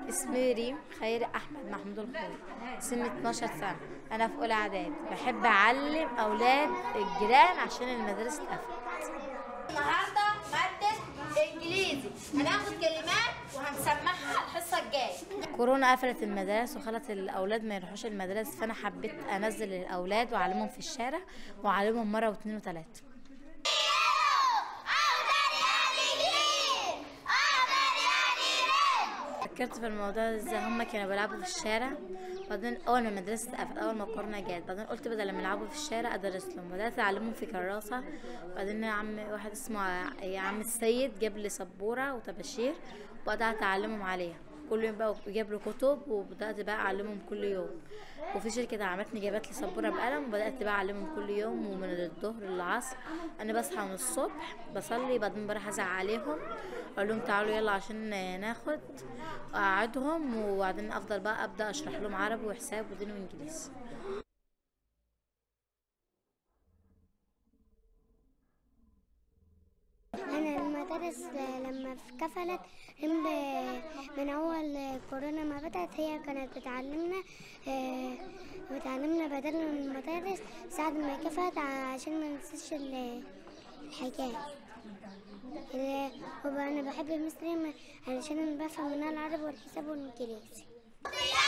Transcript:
اسمي ريم خير احمد محمود الخوي سني 12 سنه انا في اولى اعدادي بحب اعلم اولاد الجيران عشان المدرسه اتقفلت النهارده مادة انجليزي هناخد كلمات وهنسمعها الحصة الجاية كورونا قفلت المدارس وخلت الاولاد ما يروحوش المدارس فانا حبيت انزل الاولاد واعلمهم في الشارع واعلمهم مره واثنين وثلاثه فكرت في الموضوع ده ازاي هما كانوا بيلعبوا في الشارع بعدين اول ما المدرسه اتقفلت اول ما الكورونا جت بعدين قلت بدل ما يلعبوا في الشارع ادرس لهم بدات اعلمهم في كراسه بعدين يا عم واحد اسمه يا عم السيد جاب لي سبوره وطباشير وبدات اعلمهم عليها كل يوم بقى جاب لي كتب وبدات بقى اعلمهم كل يوم وفي شركه دعمتني جابت لي سبوره بقلم وبدات بقى اعلمهم كل يوم ومن الظهر للعصر انا بصحى من الصبح بصلي بعدين بروح ازعق عليهم اقول لهم تعالوا يلا عشان ناخد اقعدهم وبعدين افضل بقى ابدا اشرح لهم عربي وحساب ودين وانجليزي أنا المدارس لما اتقفلت هم من أول كورونا ما بدأت هي كانت بتعلمنا آه، بتعلمنا بدل المدارس ساعة ما كفت عشان ما ننساش ال- الحكاية ال- وأنا بحب المصري علشان أنا بفهم منها العربي والحساب والإنجليزي